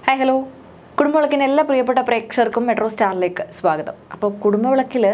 hi hello കുടുംബവിളക്കിന് എല്ലാ പ്രിയപ്പെട്ട പ്രേക്ഷകർക്കും മെട്രോ സ്റ്റാറിലേക്ക് സ്വാഗതം അപ്പോൾ കുടുംബവിളക്കിൽ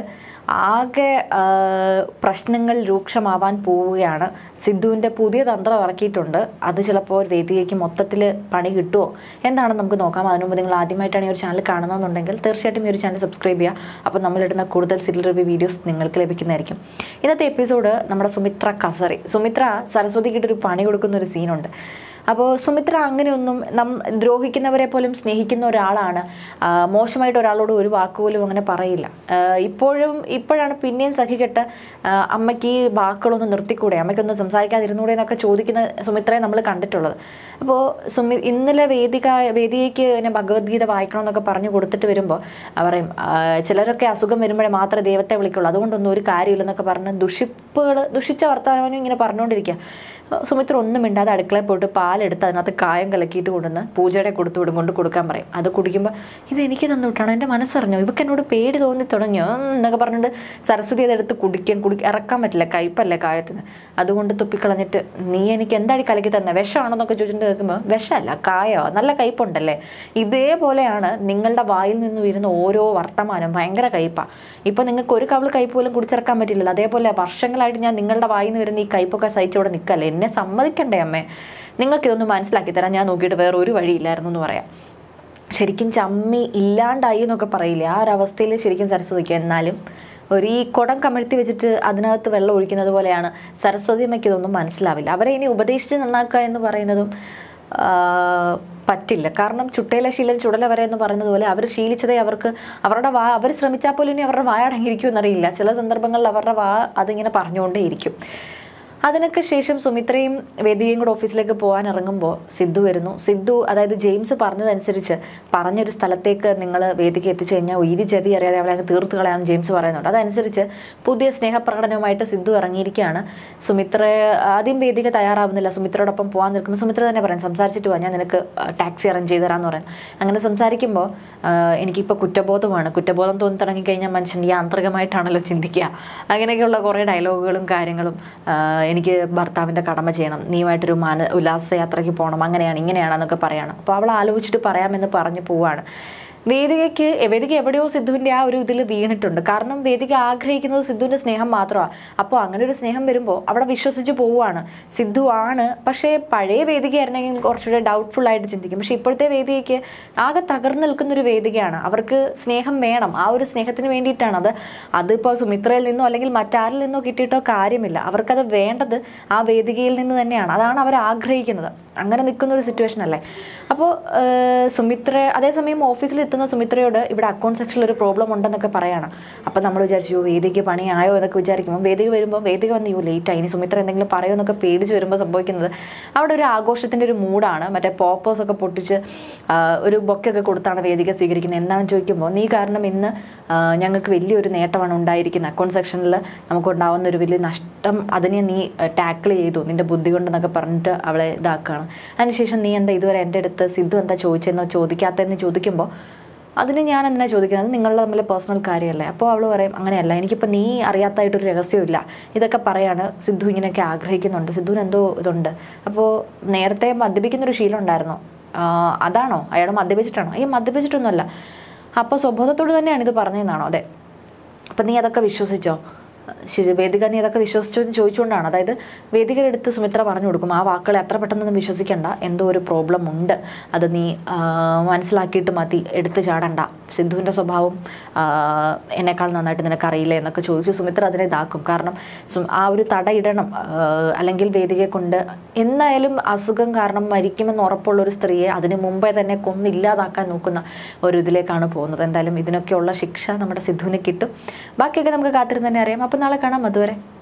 ആകെ ആ, പ്രശ്നങ്ങൾ രൂക്ഷമാവാൻ പോവുകയാണ് സിദ്ധുവിൻ്റെ പുതിയ തന്ത്രം ഇറക്കിയിട്ടുണ്ട് അത് ചിലപ്പോൾ വേദികയ്ക്ക് മൊത്തത്തിൽ പണി കിട്ടുമോ എന്താണെന്ന് നമുക്ക് നോക്കാം അതിനു മുമ്പ് നിങ്ങൾ ആദ്യമായിട്ടാണ് ഈ ഒരു ചാനൽ കാണുന്നതെന്നുണ്ടെങ്കിൽ തീർച്ചയായിട്ടും ഈ ഒരു ചാനൽ സബ്സ്ക്രൈബ് ചെയ്യുക അപ്പോൾ നമ്മളിടുന്ന കൂടുതൽ സീരിയൽ റിവ്യൂ വീഡിയോസ് നിങ്ങൾക്ക് ലഭിക്കുന്നതായിരിക്കും ഇന്നത്തെ എപ്പിസോഡ് നമ്മുടെ സുമിത്ര കസറി സുമിത്ര സരസ്വതിക്കിട്ടൊരു പണി കൊടുക്കുന്ന ഒരു സീനുണ്ട് അപ്പോൾ സുമിത്ര അങ്ങനെയൊന്നും നം ദ്രോഹിക്കുന്നവരെ പോലും സ്നേഹിക്കുന്ന ഒരാളാണ് ആ, മോശമായിട്ട് ഒരാളോട് ഒരു വാക്കുപോലും അങ്ങനെ പറയില്ല ആ, ഇപ്പോഴും ഇപ്പോഴാണ് പിന്നെയും സഹിക്കെട്ട് ആ, അമ്മയ്ക്ക് ഈ വാക്കുകളൊന്ന് നിർത്തിക്കൂടെ അമ്മയ്ക്കൊന്ന് സംസാരിക്കാതിരുന്നൂടെ എന്നൊക്കെ ചോദിക്കുന്ന സുമിത്രയെ നമ്മൾ കണ്ടിട്ടുള്ളത് അപ്പോൾ സുമി ഇന്നലെ വേദിക വേദികയ്ക്ക് പിന്നെ ഭഗവത്ഗീത വായിക്കണം എന്നൊക്കെ പറഞ്ഞു കൊടുത്തിട്ട് വരുമ്പോൾ പറയും ആ, ചിലരൊക്കെ അസുഖം വരുമ്പോഴേ മാത്രമേ ദൈവത്തെ വിളിക്കുള്ളൂ അതുകൊണ്ടൊന്നും ഒരു കാര്യമില്ലെന്നൊക്കെ പറഞ്ഞ് ദുഷിപ്പുകൾ ദുഷിച്ച വർത്തമാനം ഇങ്ങനെ പറഞ്ഞുകൊണ്ടിരിക്കുക സുമിത്ര ഒന്നും മിണ്ടാതെ അടുക്കളയിൽ പോയിട്ട് പാലെടുത്ത് അതിനകത്ത് കായം കലക്കിയിട്ട് കൊണ്ടുവന്ന് പൂജയുടെ കൊടുത്തു വിടും കൊണ്ട് കൊടുക്കാൻ പറയും അത് കുടിക്കുമ്പോൾ ഇത് എനിക്ക് തന്നു വിട്ടാണ് എൻ്റെ മനസ്സറിഞ്ഞോ ഇവക്ക് എന്നോട് പേടി തോന്നി തുടങ്ങിയോ ഉം എന്നൊക്കെ പറഞ്ഞിട്ട് സരസ്വതി അതെടുത്ത് കുടിക്കാൻ കുടി ഇറക്കാൻ പറ്റില്ല കയ്പല്ലേ കായത്തിന് അതുകൊണ്ട് തുപ്പിക്കളഞ്ഞിട്ട് നീ എനിക്ക് എന്താടി കലക്കി തന്നെ വിഷമാണെന്നൊക്കെ ചോദിച്ചിട്ട് കേൾക്കുമ്പോൾ വിഷമല്ല കായോ നല്ല കയ്പുണ്ടല്ലേ ഇതേപോലെയാണ് നിങ്ങളുടെ വായിൽ നിന്ന് വരുന്ന ഓരോ വർത്തമാനം ഭയങ്കര കയ്പാണ് ഇപ്പം നിങ്ങൾക്ക് ഒരു കവിൾ കയ്പ് പോലും കുടിച്ചിറക്കാൻ പറ്റില്ലല്ലോ അതേപോലെ വർഷങ്ങളായിട്ട് ഞാൻ നിങ്ങളുടെ വായിൽ നിന്ന് വരുന്ന ഈ കയ്പൊക്കെ സഹിച്ചവിടെ നിൽക്കല്ലേ എന്നെ സമ്മതിക്കണ്ടേ അമ്മേ നിങ്ങൾക്കിതൊന്ന് മനസ്സിലാക്കി തരാം ഞാൻ നോക്കിയിട്ട് വേറെ ഒരു വഴിയില്ലായിരുന്നു എന്ന് പറയാം ശരിക്കും ചമ്മി ഇല്ലാണ്ടായി എന്നൊക്കെ പറയില്ലേ ആ ഒരു അവസ്ഥയിൽ ശരിക്കും സരസ്വതിക്ക് എന്നാലും ഒരു ഈ കുടം കമഴ്ത്തി വെച്ചിട്ട് അതിനകത്ത് വെള്ളം ഒഴിക്കുന്നത് പോലെയാണ് സരസ്വതി അമ്മയ്ക്ക് ഇതൊന്നും മനസ്സിലാവില്ല അവരെ ഇനി ഉപദേശിച്ച് നന്നാക്കുക എന്ന് പറയുന്നതും ആ, പറ്റില്ല കാരണം ചുട്ടയിലെ ശീലം ചുടല വരെ എന്ന് പറയുന്നത് പോലെ അവർ ശീലിച്ചതേ അവർക്ക് അവരുടെ വാ അവർ ശ്രമിച്ചാൽ പോലും ഇനി അവരുടെ വായ അടങ്ങിയിരിക്കും എന്നറിയില്ല ചില സന്ദർഭങ്ങളിൽ അവരുടെ വാ അതിങ്ങനെ പറഞ്ഞുകൊണ്ടേയിരിക്കും അതിനൊക്കെ ശേഷം സുമിത്രയും വേദികയും കൂടെ ഓഫീസിലേക്ക് പോകാൻ ഇറങ്ങുമ്പോൾ സിദ്ധു വരുന്നു സിദ്ധു അതായത് ജെയിംസ് പറഞ്ഞതനുസരിച്ച് പറഞ്ഞൊരു സ്ഥലത്തേക്ക് നിങ്ങൾ വേദിക എത്തിച്ചു കഴിഞ്ഞാൽ ഉയിരി ചെവി അറിയാതെ അവളെ അങ്ങ് തീർത്ത് കളയാമെന്ന് ജെയിംസ് പറയുന്നുണ്ട് അതനുസരിച്ച് പുതിയ സ്നേഹപ്രകടനവുമായിട്ട് സിദ്ധു ഇറങ്ങിയിരിക്കുകയാണ് സുമിത്ര ആദ്യം വേദിക തയ്യാറാവുന്നില്ല സുമിത്രയോടൊപ്പം പോകാൻ നിൽക്കുമ്പോൾ സുമിത്ര തന്നെ പറയും സംസാരിച്ചിട്ട് പോകാം ഞാൻ നിനക്ക് ടാക്സി അറേഞ്ച് ചെയ്ത് തരാമെന്ന് പറയുന്നത് അങ്ങനെ സംസാരിക്കുമ്പോൾ എനിക്കിപ്പോൾ കുറ്റബോധമാണ് കുറ്റബോധം തോന്നി തുടങ്ങിക്കഴിഞ്ഞാൽ മനുഷ്യൻ യാന്ത്രികമായിട്ടാണല്ലോ ചിന്തിക്കുക അങ്ങനെയൊക്കെയുള്ള കുറേ ഡയലോഗുകളും കാര്യങ്ങളും ആ, എനിക്ക് ഭർത്താവിൻ്റെ കടമ ചെയ്യണം നീയുമായിട്ടൊരു മാന ഉല്ലാസയാത്രയ്ക്ക് പോകണം അങ്ങനെയാണ് ഇങ്ങനെയാണെന്നൊക്കെ പറയണം അപ്പോൾ അവൾ ആലോചിച്ചിട്ട് പറയാമെന്ന് പറഞ്ഞു പോവാണ് വേദികയ്ക്ക് വേദിക എവിടെയോ സിദ്ധുവിൻ്റെ ആ ഒരു ഇതിൽ വീണിട്ടുണ്ട് കാരണം വേദിക ആഗ്രഹിക്കുന്നത് സിദ്ധുവിൻ്റെ സ്നേഹം മാത്രമാണ് അപ്പോൾ അങ്ങനെ ഒരു സ്നേഹം വരുമ്പോൾ അവിടെ വിശ്വസിച്ച് പോവുകയാണ് സിദ്ധു ആണ് പക്ഷേ പഴയ വേദികയായിരുന്നെങ്കിൽ കുറച്ചുകൂടെ ഡൗട്ട്ഫുൾ ആയിട്ട് ചിന്തിക്കും പക്ഷേ ഇപ്പോഴത്തെ വേദികയ്ക്ക് ആകെ തകർന്നു നിൽക്കുന്ന ഒരു വേദികയാണ് അവർക്ക് സ്നേഹം വേണം ആ ഒരു സ്നേഹത്തിന് വേണ്ടിയിട്ടാണ് അത് അതിപ്പോൾ സുമിത്രയിൽ നിന്നോ അല്ലെങ്കിൽ മറ്റാരിൽ നിന്നോ കിട്ടിയിട്ടോ കാര്യമില്ല അവർക്കത് വേണ്ടത് ആ വേദികയിൽ നിന്ന് തന്നെയാണ് അതാണ് അവർ ആഗ്രഹിക്കുന്നത് അങ്ങനെ നിൽക്കുന്ന ഒരു സിറ്റുവേഷൻ അല്ലേ അപ്പോൾ സുമിത്ര അതേസമയം ഓഫീസിൽ എത്തുന്ന സുമിത്രയോട് ഇവിടെ അക്കൗണ്ട് സെക്ഷനിൽ ഒരു പ്രോബ്ലം ഉണ്ടെന്നൊക്കെ പറയാണ് അപ്പം നമ്മൾ വിചാരിച്ചു "യ്യോ, വേദിക്ക് പണിയായോ എന്നൊക്കെ വിചാരിക്കുമ്പോൾ വേദിക വരുമ്പോൾ വേദിക വന്ന് യു ലേറ്റ് ആയി ഇനി സുമിത്ര എന്തെങ്കിലും പറയുമോ എന്നൊക്കെ പേടിച്ച് വരുമ്പോൾ സംഭവിക്കുന്നത് അവിടെ ഒരു ആഘോഷത്തിൻ്റെ ഒരു മൂഡാണ് മറ്റേ പോപ്പോസ് ഒക്കെ പൊട്ടിച്ച് ആ, ഒരു ബൊക്കൊക്കെ കൊടുത്താണ് വേദിക സ്വീകരിക്കുന്നത് എന്താണെന്ന് ചോദിക്കുമ്പോൾ നീ കാരണം ഇന്ന് ആ, ഞങ്ങൾക്ക് വലിയൊരു നേട്ടമാണ് ഉണ്ടായിരിക്കുന്നത് അക്കൗണ്ട് സെക്ഷനിൽ നമുക്കുണ്ടാവുന്ന ഒരു വലിയ നഷ്ടം അതിനെ നീ ടാക്കിൾ ചെയ്തു നിന്റെ ബുദ്ധി കൊണ്ടെന്നൊക്കെ പറഞ്ഞിട്ട് അവളെ ഇതാക്കുകയാണ് അതിനുശേഷം നീ എന്താ ഇതുവരെ എൻ്റെ അടുത്ത് സിദ്ധു എന്താ ചോദിച്ചതെന്നോ ചോദിക്കാത്തതെന്ന് ചോദിക്കുമ്പോൾ അതിന് ഞാൻ എന്തിനാ ചോദിക്കുന്നത് അത് നിങ്ങളുടെ തമ്മിലെ പേഴ്സണൽ കാര്യമല്ലേ അപ്പോൾ അവൾ പറയും അങ്ങനെയല്ല എനിക്കിപ്പോൾ നീ അറിയാത്തതായിട്ടൊരു രഹസ്യമില്ല ഇതൊക്കെ പറയാണ് സിദ്ധു ഇങ്ങനെയൊക്കെ ആഗ്രഹിക്കുന്നുണ്ട് സിദ്ധുവിന് എന്തോ ഇതുണ്ട് അപ്പോൾ നേരത്തെ മദ്യപിക്കുന്നൊരു ശീലം ഉണ്ടായിരുന്നു ആ, അതാണോ അയാൾ മദ്യപിച്ചിട്ടാണോ ഈ മദ്യപിച്ചിട്ടൊന്നുമല്ല അപ്പോൾ സ്വബോധത്തോട് തന്നെയാണ് ഇത് പറഞ്ഞതെന്നാണോ അതെ അപ്പം നീ അതൊക്കെ വിശ്വസിച്ചോ ശരി വേദിക നീ അതൊക്കെ വിശ്വസിച്ചോ എന്ന് ചോദിച്ചുകൊണ്ടാണ് അതായത് വേദികയുടെ അടുത്ത് സുമിത്ര പറഞ്ഞു കൊടുക്കും ആ വാക്കുകളെ അത്ര പെട്ടെന്നൊന്നും വിശ്വസിക്കണ്ട എന്തോ ഒരു പ്രോബ്ലം ഉണ്ട് അത് നീ ആ, മനസ്സിലാക്കിയിട്ട് മതി എടുത്ത് ചാടണ്ട സിദ്ധുവിൻ്റെ സ്വഭാവം ആ, എന്നെക്കാൾ നന്നായിട്ട് നിനക്കറിയില്ല എന്നൊക്കെ ചോദിച്ച് സുമിത്ര അതിനെ ഇതാക്കും കാരണം സു- ആ ഒരു തടയിടണം ആ, അല്ലെങ്കിൽ വേദികയെ കൊണ്ട് എന്തായാലും അസുഖം കാരണം മരിക്കുമെന്ന് ഉറപ്പുള്ള ഒരു സ്ത്രീയെ അതിന് മുമ്പേ തന്നെ കൊന്നില്ലാതാക്കാൻ നോക്കുന്ന ഒരു ഇതിലേക്കാണ് പോകുന്നത് എന്തായാലും ഇതിനൊക്കെയുള്ള ശിക്ഷ നമ്മുടെ സിദ്ധുവിന് കിട്ടും ബാക്കിയൊക്കെ നമുക്ക് കാത്തിരുന്ന് തന്നെ അറിയാം അപ്പോൾ നാളെ കാണാം അതുവരെ